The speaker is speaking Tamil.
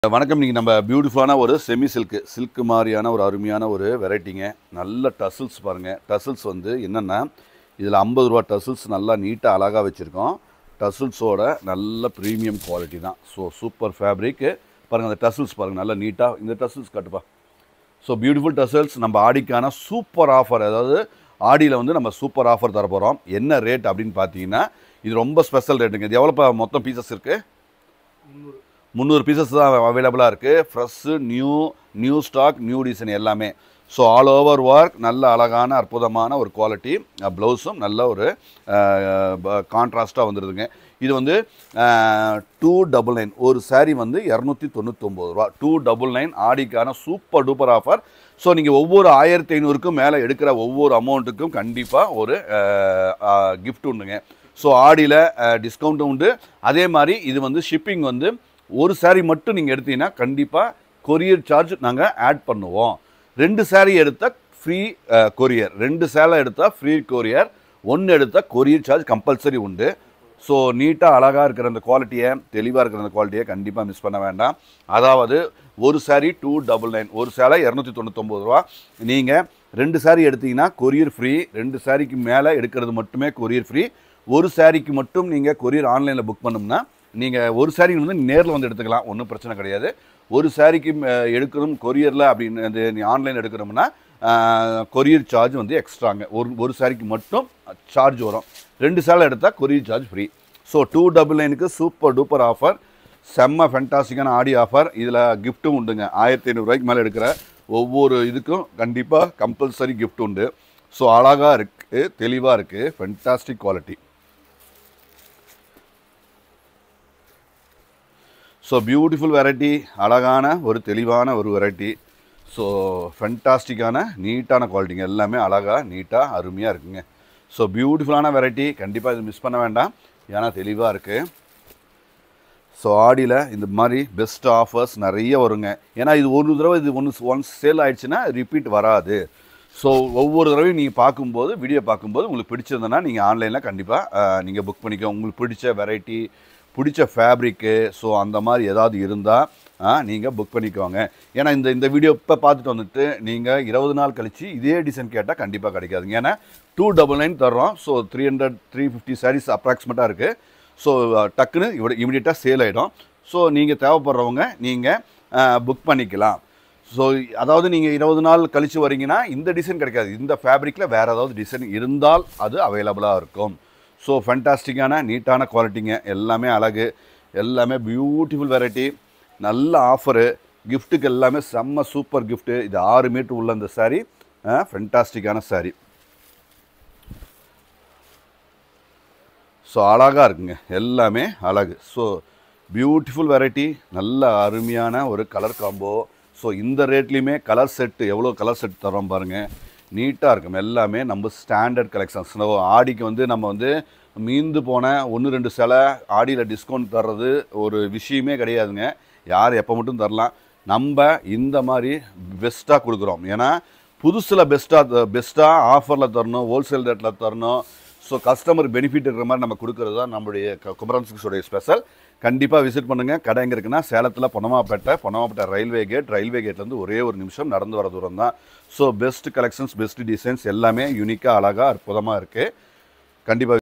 வணக்கம் நீங்கள் நம்ம பியூட்டிஃபுல்லான ஒரு செமி சில்க்கு சில்க் மாதிரியான ஒரு அருமையான ஒரு வெரைட்டிங்க நல்ல டசில்ஸ் பாருங்கள் டசில்ஸ் வந்து என்னென்னா இதில் ஐம்பது ரூபா டசில்ஸ் நல்லா நீட்டாக அழகாக வச்சுருக்கோம் டசில்ஸோட நல்ல ப்ரீமியம் குவாலிட்டி தான் ஸோ சூப்பர் ஃபேப்ரிக்கு பாருங்கள் அந்த டசில்ஸ் பாருங்கள் நல்லா நீட்டாக இந்த டசில்ஸ் காட்டுப்பா ஸோ பியூட்டிஃபுல் டசல்ஸ் நம்ம ஆடிக்கான சூப்பர் ஆஃபர் அதாவது ஆடியில் வந்து நம்ம சூப்பர் ஆஃபர் தர போகிறோம் என்ன ரேட் அப்படின்னு பார்த்தீங்கன்னா இது ரொம்ப ஸ்பெஷல் ரேட்டுங்க இது எவ்வளோப்பா மொத்தம் பீசஸ் இருக்குது முந்நூறு பீசஸ் தான் அவைலபிளாக இருக்குது fresh new new stock new design எல்லாமே ஸோ ஆல் ஓவர் ஒர்க் நல்ல அழகான அற்புதமான ஒரு குவாலிட்டி ப்ளவுஸும் நல்ல ஒரு கான்ட்ராஸ்ட்டாக வந்துடுதுங்க இது வந்து டூ டபுள் நைன் ஒரு saree வந்து இரநூத்தி தொண்ணூத்தொம்பது ரூபா டூ டபுள் நைன் ஆடிக்கான சூப்பர் டூப்பர் ஆஃபர் ஸோ நீங்கள் ஒவ்வொரு ஆயிரத்தி ஐநூறுக்கும் மேலே எடுக்கிற ஒவ்வொரு அமௌண்ட்டுக்கும் கண்டிப்பாக ஒரு gift உண்டுங்க ஸோ ஆடியில் டிஸ்கவுண்ட்டும் உண்டு அதே மாதிரி இது வந்து ஷிப்பிங் வந்து ஒரு saree மட்டும் நீங்கள் எடுத்தீங்கன்னா கண்டிப்பாக கொரியர் சார்ஜ் நாங்கள் ஆட் பண்ணுவோம் ரெண்டு saree எடுத்தால் ஃப்ரீ கொரியர் ரெண்டு சேலை எடுத்தால் ஃப்ரீ கொரியர் ஒன்று எடுத்தால் கொரியர் சார்ஜ் கம்பல்சரி உண்டு ஸோ நீட்டாக அழகாக இருக்கிற அந்த குவாலிட்டியை தெளிவாக இருக்கிற அந்த குவாலிட்டியை கண்டிப்பாக மிஸ் பண்ண வேண்டாம் அதாவது ஒரு saree டூ டபுள் நைன் ஒரு சேலை இரநூத்தி தொண்ணூத்தொம்பது ரூபா நீங்கள் ரெண்டு saree எடுத்தீங்கன்னா கொரியர் ஃப்ரீ ரெண்டு சாரிக்கு மேலே எடுக்கிறது மட்டுமே கொரியர் ஃப்ரீ ஒரு சாரிக்கு மட்டும் நீங்கள் கொரியர் ஆன்லைனில் புக் பண்ணோம்னா நீங்கள் ஒரு சாரீ வந்து நேரில் வந்து எடுத்துக்கலாம் ஒன்றும் பிரச்சனை கிடையாது ஒரு சாரிக்கு எடுக்கணும் கொரியரில் அப்படின்னு அது நீ ஆன்லைன் எடுக்கிறோம்னா கொரியர் சார்ஜ் வந்து எக்ஸ்ட்ராங்க ஒரு ஒரு சாரிக்கு மட்டும் சார்ஜ் வரும் ரெண்டு சேலை எடுத்தால் courier charge free so two double நைனுக்கு சூப்பர் டூப்பர் ஆஃபர் செம்ம ஃபென்டாஸ்டிக்கான ஆடி ஆஃபர் இதில் கிஃப்ட்டும் உண்டுங்க ஆயிரத்தி ஐநூறுரூவாய்க்கு மேலே எடுக்கிற ஒவ்வொரு இதுக்கும் கண்டிப்பாக கம்பல்சரி கிஃப்ட் உண்டு ஸோ அழகாக இருக்குது தெளிவாக இருக்குது fantastic quality so beautiful variety அழகான ஒரு தெளிவான ஒரு வெரைட்டி ஸோ ஃபென்டாஸ்டிக்கான நீட்டான குவாலிட்டிங்க எல்லாமே அழகாக நீட்டாக அருமையாக இருக்குங்க ஸோ பியூட்டிஃபுல்லான வெரைட்டி கண்டிப்பாக இது மிஸ் பண்ண வேண்டாம் ஏன்னா தெளிவாக இருக்குது ஸோ ஆடியில் இந்த மாதிரி பெஸ்ட் ஆஃபர்ஸ் நிறைய வருங்க ஏன்னா இது ஒரு தடவை இது ஒன்று ஒன்ஸ் சேல் ஆயிடுச்சுன்னா ரிப்பீட் வராது ஸோ ஒவ்வொரு தடவையும் நீங்கள் பார்க்கும்போது வீடியோ பார்க்கும்போது உங்களுக்கு பிடிச்சிருந்தனா நீங்கள் ஆன்லைனில் கண்டிப்பாக நீங்கள் புக் பண்ணிக்கோ உங்களுக்கு பிடிச்ச வெரைட்டி பிடிச்ச ஃபேப்ரிக்கு ஸோ அந்த மாதிரி ஏதாவது இருந்தால் நீங்கள் புக் பண்ணிக்கோங்க ஏன்னா இந்த இந்த வீடியோ இப்போ பார்த்துட்டு வந்துட்டு நீங்கள் இருபது நாள் கழித்து இதே டிசைன் கேட்டால் கண்டிப்பாக கிடைக்காதுங்க ஏன்னா டூ டபுள் நைன் தர்றோம் so three hundred three fifty saris அப்ராக்சிமேட்டாக இருக்குது ஸோ டக்குன்னு இவ்வளோ இமிடியட்டாக சேல் ஆகிடும் ஸோ நீங்கள் தேவைப்படுறவங்க நீங்கள் புக் பண்ணிக்கலாம் ஸோ அதாவது நீங்கள் இருபது நாள் கழித்து வரீங்கன்னா இந்த டிசைன் கிடைக்காது இந்த ஃபேப்ரிக்கில் வேறு ஏதாவது டிசைன் இருந்தால் அது அவைலபிளாக இருக்கும் ஸோ ஃபென்டாஸ்டிக்கான நீட்டான குவாலிட்டிங்க எல்லாமே அழகு எல்லாமே பியூட்டிஃபுல் வெரைட்டி நல்ல ஆஃபரு கிஃப்ட்டுக்கு எல்லாமே செம்ம சூப்பர் கிஃப்ட்டு இது ஆறு மீட்டர் உள்ள இந்த சாரீ ஃபென்டாஸ்டிக்கான சாரீ ஸோ அழகாக இருக்குங்க எல்லாமே அழகு ஸோ பியூட்டிஃபுல் வெரைட்டி நல்ல அருமையான ஒரு கலர் காம்போ ஸோ இந்த ரேட்லேயுமே கலர் செட்டு எவ்வளோ கலர் செட் தரோம் பாருங்கள் நீட்டாக இருக்கும் எல்லாமே நம்ம ஸ்டாண்டர்ட் கலெக்ஷன்ஸ் ஆடிக்கு வந்து நம்ம வந்து மீந்து போன ஒன்று ரெண்டு சிலை ஆடியில் டிஸ்கவுண்ட் தர்றது ஒரு விஷயமே கிடையாதுங்க யார் எப்போ மட்டும் தரலாம் நம்ம இந்த மாதிரி பெஸ்ட்டாக கொடுக்குறோம் ஏன்னா புதுசில் பெஸ்ட்டாக பெஸ்ட்டாக ஆஃபரில் தரணும் ஹோல்சேல் ரேட்டில் தரணும் ஸோ கஸ்டமர் பெனிஃபிட் இருக்கிற மாதிரி நம்ம கொடுக்குறது தான் நம்மளுடைய குமரன் சிக்ஸோடைய ஸ்பெஷல் கண்டிப்பாக விசிட் பண்ணுங்கள் கடை எங்கே இருக்குன்னா சேலத்தில் Ponnammapettai Ponnammapettai railway gate railway கேட்லேருந்து ஒரே ஒரு நிமிஷம் நடந்து வர தூரம் தான் so best collections best designs எல்லாமே யூனிக்காக அழகாக அற்புதமாக இருக்குது கண்டிப்பாக